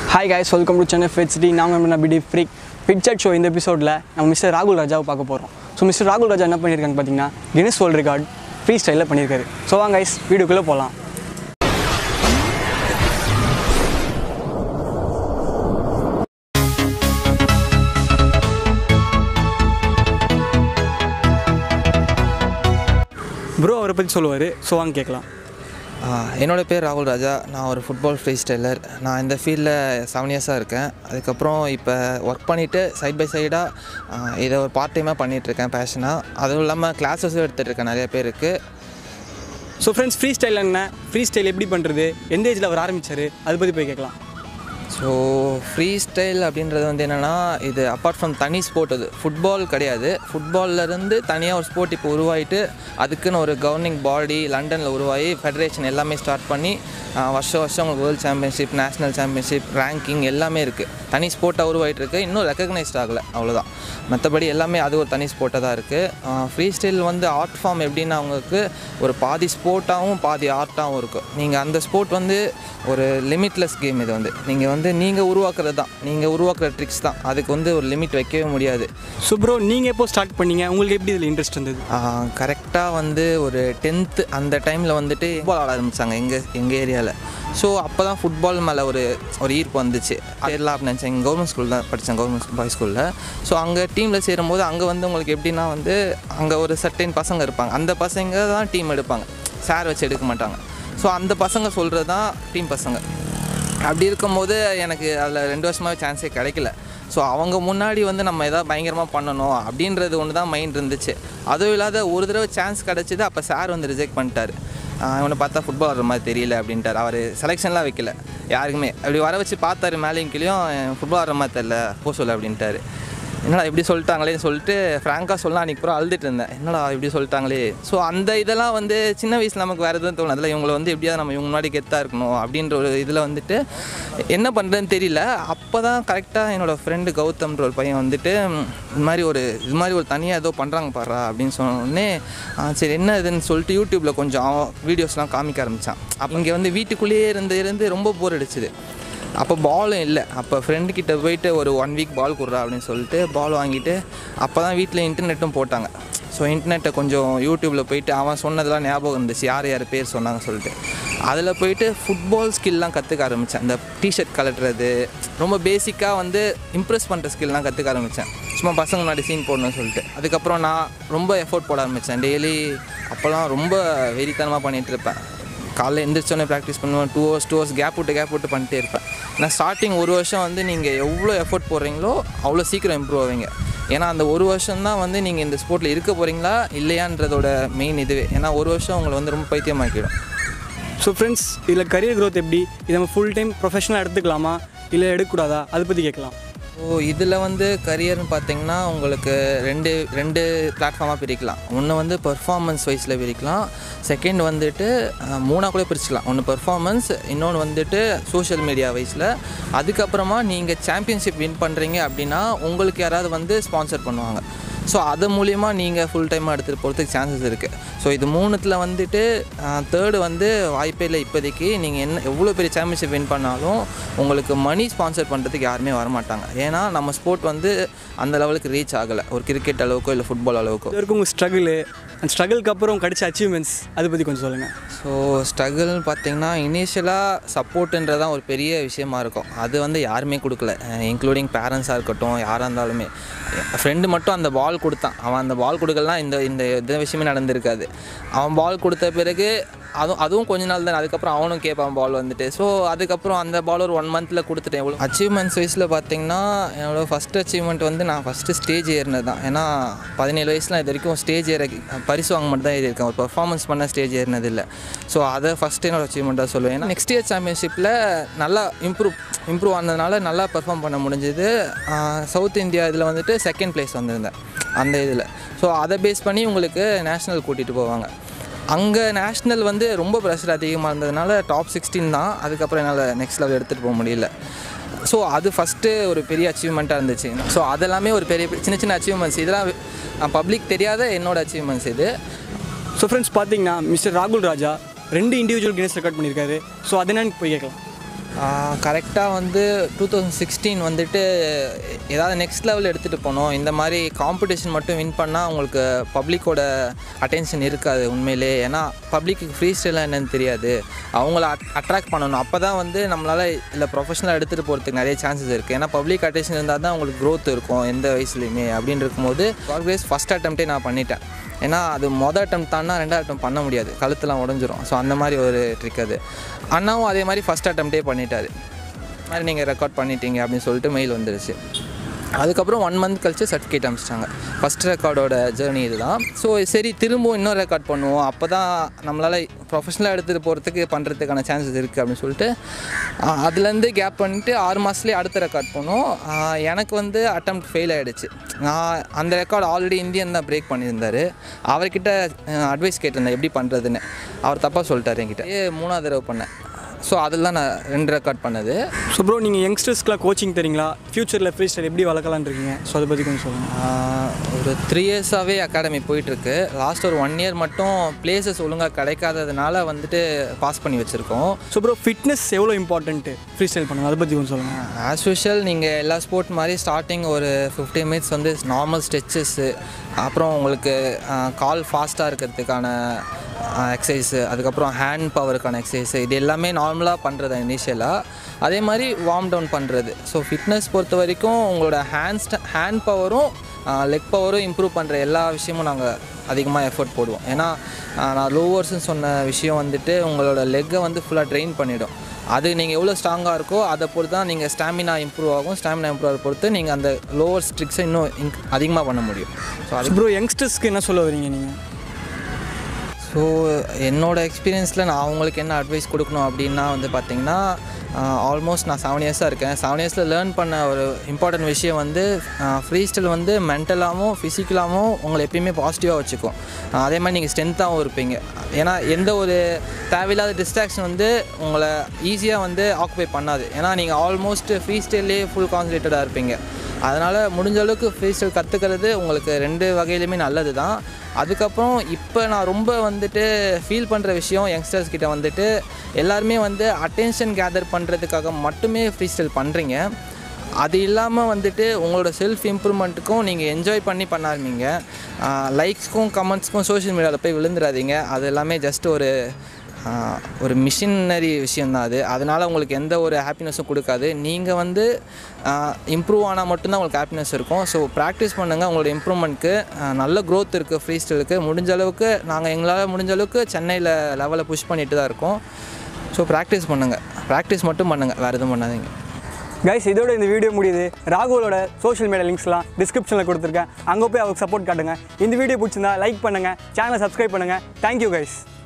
hi guys welcome to Chennai fit city நாங்கள் என்ன பிடி ஃப்ரீக் ஃபிட்சட் ஷோ இந்த எபிசோடில் நம்ம மிஸ்டர் ராகுல் ராஜாவை பார்க்க போகிறோம் ஸோ மிஸ்டர் ராகுல் ராஜா என்ன பண்ணியிருக்காங்க பார்த்தீங்கன்னா கினிஸ் வேர்ல்ட் ரெக்கார்ட் ஃப்ரீ ஸ்டைலில் பண்ணியிருக்காரு ஸோ வாங்க கைஸ் வீடியோக்குள்ளே போகலாம் ப்ரோ அவரை பற்றி சொல்லுவார் ஸோ வாங்க கேட்கலாம் ஆஹ் என்னோட பேர் ராகுல் ராஜா நான் ஒரு ஃபுட்பால் ஃப்ரீ ஸ்டைலர் நான் இந்த ஃபீல்டில் செவன் இயர்ஸாக இருக்கேன் அதுக்கப்புறம் இப்போ ஒர்க் பண்ணிவிட்டு சைட் பை சைடாக இதை ஒரு பார்ட் டைமாக பண்ணிகிட்ருக்கேன் பேஷனாக அதுவும் இல்லாமல் கிளாஸஸும் எடுத்துகிட்டு இருக்கேன் நிறைய பேருக்கு ஸோ ஃப்ரெண்ட்ஸ் ஃப்ரீ ஸ்டைல் என்ன ஃப்ரீ ஸ்டைல் எப்படி பண்ணுறது எந்த ஏஜில் அவர் ஆரம்பிச்சார் அதை பற்றி போய் கேட்கலாம் ஸோ ஃப்ரீ ஸ்டைல் அப்படின்றது வந்து என்னென்னா இது அப்பார்ட் ஃப்ரம் தனி ஸ்போர்ட் அது ஃபுட்பால் கிடையாது ஃபுட்பால்லேருந்து தனியாக ஒரு ஸ்போர்ட் இப்போ உருவாயிட்டு அதுக்குன்னு ஒரு கவர்னிங் பாடி லண்டனில் உருவாகி ஃபெடரேஷன் எல்லாமே ஸ்டார்ட் பண்ணி ஆஹ், வருஷம் வருஷம் உங்களுக்கு world championship national championship ranking எல்லாமே இருக்குது தனி ஸ்போர்ட்டாக உருவாயிட்டு இருக்கு இன்னும் ரெக்கக்னைஸ்ட் ஆகலை அவ்வளோதான் மற்றபடி எல்லாமே அது ஒரு தனி ஸ்போர்ட்டாக தான் இருக்குது ஃப்ரீ ஸ்டைல் வந்து ஆர்ட் ஃபார்ம் எப்படின்னா அவங்களுக்கு ஒரு பாதி ஸ்போர்ட்டாகவும் பாதி ஆர்ட்டாகவும் இருக்கும் நீங்கள் அந்த ஸ்போர்ட் வந்து ஒரு லிமிட்லெஸ் கேம் இது வந்து நீங்கள் வந்து நீங்கள் உருவாக்குறது தான் நீங்கள் உருவாக்குற ட்ரிக்ஸ் தான் அதுக்கு வந்து ஒரு லிமிட் வைக்கவே முடியாது ஸோ ப்ரோ நீங்கள் எப்போ ஸ்டார்ட் பண்ணீங்க உங்களுக்கு எப்படி இதில் இன்ட்ரெஸ்ட் இருந்தது கரெக்டாக வந்து ஒரு டென்த்து அந்த டைமில் வந்துட்டு ஃபுட்பால் ஆட ஆரம்பித்தாங்க எங்கள் எங்கள் ஏரியாவில் ஸோ அப்போ தான் ஃபுட்பால் மேலே ஒரு ஒரு ஈர்ப்பு வந்துச்சு கேரளா அப்படின்னு நினச்சேன் எங்கள் கவர்மெண்ட் ஸ்கூல் தான் படித்தேன் கவர்மெண்ட் பாய்ஸ் ஸ்கூலில் ஸோ அங்கே டீமில் சேரும்போது அங்கே வந்து உங்களுக்கு எப்படின்னா வந்து அங்கே ஒரு சர்டைன் பசங்க இருப்பாங்க அந்த பசங்க தான் டீம் எடுப்பாங்க சார் வச்சு எடுக்க மாட்டாங்க ஸோ அந்த பசங்க சொல்கிறது தான் டீம் பசங்க அப்படி இருக்கும்போது எனக்கு அதில் ரெண்டு வருஷமாகவே சான்ஸே கிடைக்கல ஸோ அவங்க முன்னாடி வந்து நம்ம எதாவது பயங்கரமாக பண்ணணும் அப்படின்றது ஒன்று தான் மைண்ட் இருந்துச்சு அதுவும் இல்லாத ஒரு தடவை சான்ஸ் கிடச்சிது அப்போ சார் வந்து ரிஜெக்ட் பண்ணிட்டாரு ஆஹ் இவனை பார்த்தா ஃபுட்பால் வர மாதிரி தெரியல அப்படின்ட்டார் அவர் செலெக்ஷன்லாம் வைக்கல யாருக்குமே அப்படி வர வச்சு பார்த்தாரு மேலேயும் கீழேயும் ஃபுட்பால் வர மாதிரி தெரில போ சொல்ல அப்படின்ட்டாரு என்னடா இப்படி சொல்லிட்டாங்களேன்னு சொல்லிட்டு ஃப்ராங்காக சொல்லலாம் அன்றைக்கி பூரா அழுதுட்டு இருந்தேன் என்னடா இப்படி சொல்லிட்டாங்களே ஸோ அந்த இதெல்லாம் வந்து சின்ன வயசில் நமக்கு வேறு எதுவும் தோணும் அதில் இவங்களை வந்து எப்படியாவது நம்ம இவங்க முன்னாடி கெத்தாக இருக்கணும் அப்படின்ற ஒரு இதில் வந்துட்டு என்ன பண்ணுறதுன்னு தெரியல அப்போ தான் கரெக்டாக என்னோடய ஃப்ரெண்டு கௌதம்ன்ற ஒரு பையன் வந்துட்டு ம், இது மாதிரி ஒரு இது மாதிரி ஒரு தனியாக ஏதோ பண்ணுறாங்க பாடுறா அப்படின்னு சொன்னோடனே "ஆ, சரி என்ன இதுன்னு சொல்லிட்டு யூடியூப்பில் கொஞ்சம் வீடியோஸ்லாம் காமிக்க ஆரம்பித்தான் அப்போ இங்கே வந்து வீட்டுக்குள்ளேயே இருந்து இருந்து ரொம்ப போர் அடிச்சுது அப்போ பாலும் இல்லை அப்போ ஃப்ரெண்டு கிட்ட போயிட்டு ஒரு ஒன் வீக் பால் கொடுறா அப்படின்னு சொல்லிட்டு பால் வாங்கிட்டு அப்போ தான் வீட்டில் இன்டர்நெட்டும் போட்டாங்க ஸோ இன்டர்நெட்டை கொஞ்சம் யூடியூப்பில் போயிட்டு அவன் சொன்னதெல்லாம் ஞாபகம் இருந்துச்சு யார் யார் பேர் சொன்னாங்க சொல்லிட்டு அதில் போயிட்டு ஃபுட்பால் ஸ்கில்லாம் கற்றுக்க ஆரம்பித்தேன் அந்த டிஷர்ட் கலட்டுறது ரொம்ப பேசிக்காக வந்து இம்ப்ரெஸ் பண்ணுற ஸ்கில்லாம் கற்றுக்க ஆரம்பித்தேன் சும்மா பசங்க முன்னாடி சீன் போடணும்னு சொல்லிட்டு அதுக்கப்புறம் நான் ரொம்ப எஃபோர்ட் போட ஆரம்பித்தேன் டெய்லி அப்போல்லாம் ரொம்ப வெறித்தனமாக பண்ணிகிட்டு இருப்பேன் காலைல எந்திரிச்சோன்னே ப்ராக்டிஸ் பண்ணுவேன் two hours two hours gap விட்டு கேப் விட்டு பண்ணிட்டே இருப்பேன் நான் ஸ்டார்டிங் ஒரு வருஷம் வந்து நீங்கள் எவ்வளோ எஃபோர்ட் போடுறீங்களோ அவ்வளோ சீக்கிரம் இம்ப்ரூவ் ஆவீங்க ஏன்னா அந்த ஒரு வருஷம் தான் வந்து நீங்கள் இந்த ஸ்போர்ட்டில் இருக்க போகிறீங்களா இல்லையான்றதோட மெயின் இதுவே ஏன்னா ஒரு வருஷம் உங்களை வந்து ரொம்ப பைத்தியமாக்கிடும் ஸோ ஃப்ரெண்ட்ஸ் இதில் கரியர் growth எப்படி இதை நம்ம ஃபுல் டைம் ப்ரொஃபஷனலாக எடுத்துக்கலாமா இல்லை எடுக்கக்கூடாதா அதை பற்றி கேட்கலாம் ஸோ இதில் வந்து கரியர்னு பார்த்தீங்கன்னா உங்களுக்கு ரெண்டு ரெண்டு பிளாட்ஃபார்மாக பிரிக்கலாம் ஒன்று வந்து பெர்ஃபார்மன்ஸ் வைஸில் பிரிக்கலாம் செகண்ட் வந்துட்டு அஹ், மூணாக கூட பிரிச்சுக்கலாம் ஒன்று பெர்ஃபார்மன்ஸ் இன்னொன்று வந்துட்டு சோஷியல் மீடியா வைஸில் அதுக்கப்புறமா நீங்கள் சாம்பியன்ஷிப் வின் பண்ணுறீங்க அப்படின்னா உங்களுக்கு யாராவது வந்து ஸ்பான்சர் பண்ணுவாங்க ஸோ அது மூலியமாக நீங்கள் ஃபுல் டைமாக எடுத்துகிட்டு போகிறதுக்கு சான்சஸ் இருக்குது ஸோ இது மூணுத்தில் வந்துட்டு தேர்டு வந்து வாய்ப்பே இல்லை இப்போதைக்கு நீங்கள் என்ன எவ்வளோ பெரிய சாம்பியன்ஷிப் வின் பண்ணாலும் உங்களுக்கு மணி ஸ்பான்சர் பண்ணுறதுக்கு யாருமே வரமாட்டாங்க ஏன்னா நம்ம ஸ்போர்ட் வந்து அந்த லெவலுக்கு ரீச் ஆகலை ஒரு கிரிக்கெட் அளவுக்கோ இல்லை ஃபுட்பால் அளவுக்கோ இது வரைக்கும் உங்கள் ஸ்ட்ரகிள் அந்த ஸ்ட்ரகிளுக்கு அப்புறம் கிடைச்ச அச்சீவ்மெண்ட்ஸ் அதை பற்றி கொஞ்சம் சொல்லுங்கள் ஸோ ஸ்ட்ரகிள்னு பார்த்தீங்கன்னா இனிஷியலாக சப்போர்ட்டுன்றது தான் ஒரு பெரிய விஷயமா இருக்கும் அது வந்து யாருமே கொடுக்கல இன்க்ளூடிங் பேரண்ட்ஸாக இருக்கட்டும் யாராக இருந்தாலுமே ஃப்ரெண்டு மட்டும் அந்த பால் கொடுத்தான் அவன் அந்த பால் கொடுக்கலாம் இந்த இந்த இந்த விஷயமே நடந்திருக்காது அவன் பால் கொடுத்த பிறகு அதுவும் அதுவும் கொஞ்ச நாள் தான் அதுக்கப்புறம் அவனும் கேட்பான் பால் வந்துட்டு ஸோ அதுக்கப்புறம் அந்த பால் ஒரு ஒன் மந்தில் கொடுத்துட்டேன் எவ்வளோ அச்சீவ்மெண்ட்ஸ் வைஸில் பார்த்தீங்கன்னா என்னோட ஃபஸ்ட் அச்சீவ்மெண்ட் வந்து நான் ஃபஸ்ட்டு ஸ்டேஜ் ஏறினது தான் ஏன்னா பதினேழு வயசில் இது வரைக்கும் ஸ்டேஜ் ஏற பரிசு வாங்க மட்டும் தான் ஏறியிருக்கேன் ஒரு பர்ஃபார்மன்ஸ் பண்ண ஸ்டேஜ் ஏறினது இல்லை ஸோ அதை ஃபஸ்ட்டு என்னோட அச்சீவ்மெண்ட்டாக சொல்லுவேன் ஏன்னா நெக்ஸ்ட் இயர் சாம்பியன்ஷிப்பில் நல்லா இம்ப்ரூவ் இம்ப்ரூவ் ஆனதுனால நல்லா பெர்ஃபார்ம் பண்ண முடிஞ்சது சவுத் இந்தியா இதில் வந்துட்டு செகண்ட் ப்ளேஸ் வந்திருந்தேன் அந்த இதில் ஸோ அதை பேஸ் பண்ணி உங்களுக்கு நேஷ்னல் கூட்டிகிட்டு போவாங்க அங்கே நேஷ்னல் வந்து ரொம்ப ப்ரெஷர் அதிகமாக இருந்ததுனால டாப் சிக்ஸ்டீன் தான் அதுக்கப்புறம் என்னால் நெக்ஸ்ட் லெவல் எடுத்துகிட்டு போக முடியல ஸோ அது ஃபஸ்ட்டு ஒரு பெரிய அச்சீவ்மெண்ட்டாக இருந்துச்சு ஸோ அதெல்லாமே ஒரு பெரிய சின்ன சின்ன அச்சீவ்மெண்ட்ஸ் இதெல்லாம் பப்ளிக் தெரியாத என்னோட அச்சீவ்மெண்ட்ஸ் இது ஸோ ஃப்ரெண்ட்ஸ் பார்த்தீங்கன்னா மிஸ்டர் ராகுல் ராஜா ரெண்டு இண்டிவிஜுவல் கினஸ் ரெக்கார்ட் பண்ணியிருக்காரு ஸோ அது என்னன்னு போய் கேட்கலாம் கரெக்டாக வந்து டூ தௌசண்ட் சிக்ஸ்டீன் வந்துட்டு ஏதாவது நெக்ஸ்ட் லெவல் எடுத்துகிட்டு போகணும் இந்த மாதிரி காம்படிஷன் மட்டும் வின் பண்ணால் உங்களுக்கு பப்ளிக்கோட அட்டென்ஷன் இருக்காது உண்மையிலே ஏன்னா பப்ளிக்கு ஃப்ரீ ஸ்டைலாக என்னன்னு தெரியாது அவங்கள அட்ராக்ட் பண்ணணும் அப்போ தான் வந்து நம்மளால் இல்லை ப்ரொஃபஷனலாக எடுத்துகிட்டு போகிறதுக்கு நிறைய சான்சஸ் இருக்குது ஏன்னா பப்ளிக் அட்டென்ஷன் இருந்தால் தான் உங்களுக்கு growth இருக்கும் எந்த வயசுலையுமே அப்படின்னு இருக்கும்போது ஆல்வேஸ் ஃபஸ்ட் அட்டம்ப்டே நான் பண்ணிட்டேன் ஏன்னா அது மொதல் அட்டம் தான்னா ரெண்டாவது அட்டம் பண்ண முடியாது கழுத்துலாம் உடஞ்சிரும் ஸோ அந்த மாதிரி ஒரு ட்ரிக் அது அண்ணாவும் அதே மாதிரி ஃபஸ்ட் அட்டம்ப்டே பண்ணிட்டாரு இந்த மாதிரி நீங்கள் ரெக்கார்ட் பண்ணிட்டீங்க அப்படின்னு சொல்லிட்டு மெயில் வந்துருச்சு அதுக்கப்புறம் ஒன் மந்த் கழிச்சு சர்டிஃபிகேட் அனுப்பிச்சிட்டாங்க ஃபஸ்ட் ரெக்கார்டோட ஜேர்னி இதுதான் ஸோ சரி திரும்பவும் இன்னொரு ரெக்கார்ட் பண்ணுவோம் அப்போ தான் நம்மளால் ப்ரொஃபஷனலாக எடுத்துகிட்டு போகிறதுக்கு பண்ணுறதுக்கான சான்சஸ் இருக்குது அப்படின்னு சொல்லிட்டு ஆஹ், அதுலேருந்து கேப் பண்ணிட்டு ஆறு மாதத்துலேயே அடுத்த ரெக்கார்ட் பண்ணோம் ஆஹ், எனக்கு வந்து அட்டம் ஃபெயில் ஆகிடுச்சு நான் அந்த ரெக்கார்டு ஆல்ரெடி இந்தியன் தான் பிரேக் பண்ணியிருந்தார் அவர்கிட்ட அட்வைஸ் கேட்டிருந்தேன் எப்படி பண்ணுறதுன்னு அவர் தப்பாக சொல்லிட்டார் என்கிட்ட ஏ மூணாவது தடவை பண்ணேன் ஸோ அதெல்லாம் நான் ரெண்டு ரெக்கார்ட் பண்ணது ஸோ ப்ரோ நீங்கள் யங்ஸ்டர்ஸ்க்குலாம் கோச்சிங் தரீங்களா ஃப்யூச்சரில் ஃப்ரீ ஸ்டைல் எப்படி வளர்க்கலான்னு இருக்கீங்க ஸோ அதை பற்றி கொஞ்சம் சொல்லுங்கள் ஆஹ் ஒரு த்ரீ இயர்ஸாகவே அகாடமி போயிட்டுருக்கு லாஸ்ட் ஒரு ஒன் இயர் மட்டும் பிளேசஸ் ஒழுங்காக கிடைக்காததுனால வந்துட்டு பாஸ் பண்ணி வச்சுருக்கோம் ஸோ ப்ரோ ஃபிட்னஸ் எவ்வளோ இம்பார்ட்டன்ட்டு ஃப்ரீ ஸ்டைல் பண்ணுங்க அதை பற்றி கொஞ்சம் சொல்லுங்கள் ஆஸ் யூஷுவல் நீங்கள் எல்லா ஸ்போர்ட் மாதிரி ஸ்டார்டிங் ஒரு ஃபிஃப்டி மினிட்ஸ் வந்து நார்மல் ஸ்ட்ரெச்சஸ்ஸு அப்புறம் உங்களுக்கு கால் ஃபாஸ்ட்டாக இருக்கிறதுக்கான எக்ஸசைஸு அதுக்கப்புறம் ஹேண்ட் பவருக்கான எக்ஸசைஸ் இது எல்லாமே நார்மலாக பண்ணுறது இனிஷியலாக அதே மாதிரி வார்ம் டவுன் பண்ணுறது ஸோ ஃபிட்னஸ் பொறுத்த வரைக்கும் உங்களோட ஹேண்ட் ஹேண்ட் பவரும் லெக் பவரும் இம்ப்ரூவ் பண்ணுற எல்லா விஷயமும் நாங்கள் அதிகமாக எஃபர்ட் போடுவோம் ஏன்னா ஆஹ் நான் லோவர்ஸ்னு சொன்ன விஷயம் வந்துட்டு உங்களோட லெக்கை வந்து ஃபுல்லாக ட்ரெயின் பண்ணிடும் அது நீங்கள் எவ்வளோ ஸ்ட்ராங்காக இருக்கோ அதை பொறுத்து தான் நீங்கள் ஸ்டாமினா இம்ப்ரூவ் ஆகும் ஸ்டாமினா இம்ப்ரூவ் ஆக பொறுத்து நீங்கள் அந்த லோவர் ஸ்ட்ரிக்ஸை இன்னும் இன்க் அதிகமாக பண்ண முடியும் ஸோ அது ப்ரோ யங்ஸ்டர்ஸ்க்கு என்ன சொல்ல வரீங்க நீங்கள் ஸோ என்னோட எக்ஸ்பீரியன்ஸில் நான் அவங்களுக்கு என்ன அட்வைஸ் கொடுக்கணும் அப்படின்னா வந்து பார்த்தீங்கன்னா ஆல்மோஸ்ட் நான் செவன் இயர்ஸாக இருக்கேன் செவன் இயர்ஸில் லேர்ன் பண்ண ஒரு இம்பார்ட்டன்ட் விஷயம் வந்து ஃப்ரீ ஸ்டைல் வந்து மென்டலாகவும் ஃபிசிக்கலாகவும் உங்களை எப்பயுமே பாசிட்டிவாக வச்சுக்கும் ஆஹ் அதே மாதிரி நீங்கள் ஸ்ட்ரென்த்தாகவும் இருப்பீங்க ஏன்னா எந்த ஒரு தேவையில்லாத டிஸ்ட்ராக்ஷன் வந்து உங்களை ஈஸியாக வந்து ஆக்குபை பண்ணாது ஏன்னா நீங்கள் ஆல்மோஸ்ட் ஃப்ரீ ஸ்டைல்லே ஃபுல் கான்சன்ட்ரேட்டடாக இருப்பீங்க அதனால் முடிஞ்ச அளவுக்கு ஃப்ரீ ஸ்டைல் கற்றுக்கிறது உங்களுக்கு ரெண்டு வகையிலுமே நல்லது தான் அதுக்கப்புறம் இப்போ நான் ரொம்ப வந்துட்டு ஃபீல் பண்ணுற விஷயம் யங்ஸ்டர்ஸ் கிட்ட வந்துட்டு எல்லாருமே வந்து அட்டென்ஷன் கேதர் பண்ணுறதுக்காக மட்டுமே ஃப்ரீ ஸ்டைல் பண்ணுறீங்க அது இல்லாமல் வந்துட்டு உங்களோட செல்ஃப் இம்ப்ரூவ்மெண்ட்டுக்கும் நீங்கள் என்ஜாய் பண்ணி பண்ணாதீங்க லைக்ஸ்க்கும் கமெண்ட்ஸ்க்கும் சோஷியல் மீடியாவில் போய் விழுந்துடாதீங்க அது எல்லாமே ஜஸ்ட் ஒரு ஆஹ் ஒரு மிஷினரி விஷயந்தான் அது அதனால் உங்களுக்கு எந்த ஒரு ஹாப்பினஸும் கொடுக்காது நீங்கள் வந்து இம்ப்ரூவ் ஆனால் மட்டும்தான் உங்களுக்கு ஹாப்பினஸ் இருக்கும் ஸோ ப்ராக்டிஸ் பண்ணுங்கள் உங்களோட இம்ப்ரூவ்மெண்ட்க்கு நல்ல growth இருக்குது ஃப்ரீ ஸ்டைலுக்கு முடிஞ்ச அளவுக்கு நாங்கள் எங்களால் முடிஞ்ச அளவுக்கு சென்னையில் லெவலில் புஷ் பண்ணிட்டு தான் இருக்கோம் ஸோ ப்ராக்டிஸ் பண்ணுங்கள் ப்ராக்டிஸ் மட்டும் பண்ணுங்கள் வேறு எதுவும் பண்ணாதீங்க கைஸ் இதோட இந்த வீடியோ முடியுது ராகுலோட சோஷியல் மீடியா லிங்க்ஸ்லாம் டிஸ்கிரிப்ஷனில் கொடுத்துருக்கேன் அங்கே போய் அவருக்கு சப்போர்ட் காட்டுங்க இந்த வீடியோ பிடிச்சிருந்தா லைக் பண்ணுங்கள் சேனலை சப்ஸ்கிரைப் பண்ணுங்கள் தேங்க்யூ கைஸ்